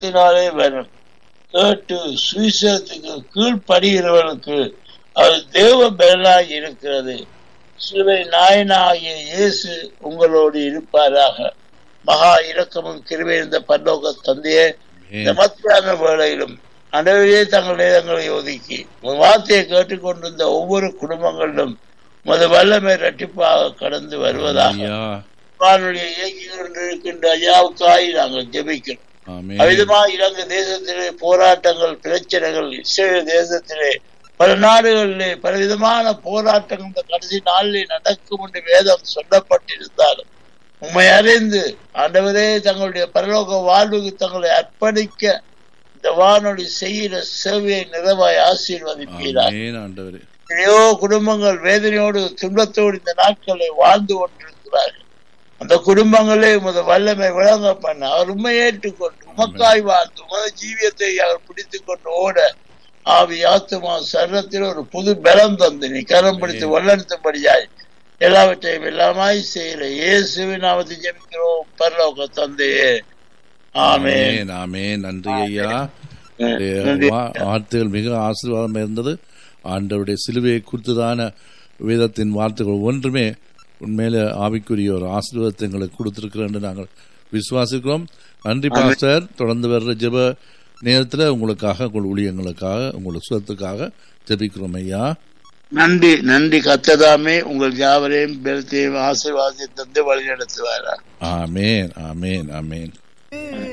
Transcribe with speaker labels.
Speaker 1: த்தினாலே வரும் கேட்டு சுவிசேஷத்துக்கு கீழ்ப்படுகிறவர்களுக்கு அது தேவ பலனாய் இருக்கிறது சிலுவை நாயனாகிய இயேசு உங்களோடு இருப்பாராக மகா இரக்கமும் கிருபை இருந்த பரலோக தந்தையே இந்த மத்தியான வேளையிலும் அனைவரே தங்கள் நேரங்களை ஒதுக்கி உன் வார்த்தையை கேட்டுக்கொண்டிருந்த ஒவ்வொரு குடும்பங்களிலும் மது வல்லமை இரட்டிப்பாக கடந்து வருவதாக
Speaker 2: ஐயா
Speaker 1: வானொலியை இயக்கி கொண்டிருக்கின்ற ஐயாவுக்காய் நாங்கள் ஜெபிக்கிறோம்
Speaker 2: ஆமென்
Speaker 1: அவிதமா இலங்கை தேசத்திலே போராட்டங்கள் பிரச்சனைகள் இஸ்ரேல் தேசத்திலே பல நாடுகளிலே பலவிதமான போராட்டங்கள் இந்த கடைசி நாளிலே நடக்கும் என்று வேதம் சொல்லப்பட்டிருந்தாலும் உண்மை அறிந்து ஆண்டவரே தங்களுடைய பரலோக வாழ்வுக்கு தங்களை அர்ப்பணிக்க இந்த வானொலி செய்கிற சேவையை நிறைவாய் ஆசீர்வதிப்பீரார்
Speaker 2: ஆமென் ஆண்டவரே
Speaker 1: எத்தனையோ குடும்பங்கள் வேதனையோடு துன்பத்தோடு இந்த நாட்களை வாழ்ந்து கொண்டிருக்கிறார்கள் அந்த குடும்பங்களே உமது வல்லமை விளங்க பண்ண அவர் உண்மை ஏற்றுக்கொண்டு உமக்காய் வாழ்ந்து உமது ஜீவியத்தை அவர் பிடித்துக் கொண்டு ஓட ஆவி ஆத்துமா சரத்தில் ஒரு புது பலம் தந்து நீ கரம் பிடித்து வல்லெடுத்தபடியாய் எல்லாவற்றையும் எல்லாமாய் செய்கிற இயேசுவின் நாமத்தை ஜெபிக்கிறோம் பரலோக தந்தையே ஆமென்
Speaker 2: ஆமென் ஆமென் நன்றி ஐயா
Speaker 1: நன்றி.
Speaker 2: உங்களுடைய வா- வார்த்தைகள் மிக ஆசீர்வாதம் இருந்தது ஆண்டவருடைய சிலுவையை குறித்ததான வேதத்தின் வார்த்தைகள் ஒன்றுமே உண்மையில ஆவிக்குரிய ஒரு ஆசீர்வாதத்தை எங்களுக்கு கொடுத்திருக்கிறோம் என்று நாங்கள் விசுவாசிக்கிறோம் நன்றி பாஸ்டர் தொடர்ந்து வர்ற ஜெப நேரத்துல உங்களுக்காக உங்கள் ஊழியங்களுக்காக உங்கள் சுகத்துக்காக ஜெபிக்கிறோம் ஐயா
Speaker 1: நன்றி நன்றி கத்ததாமே உங்கள் யாவரையும் பெருத்தையும் ஆசீர்வாதத்தை தந்து வழி நடத்துவாரா
Speaker 2: ஆமேன் ஆமேன் ஆமேன்
Speaker 3: ஏ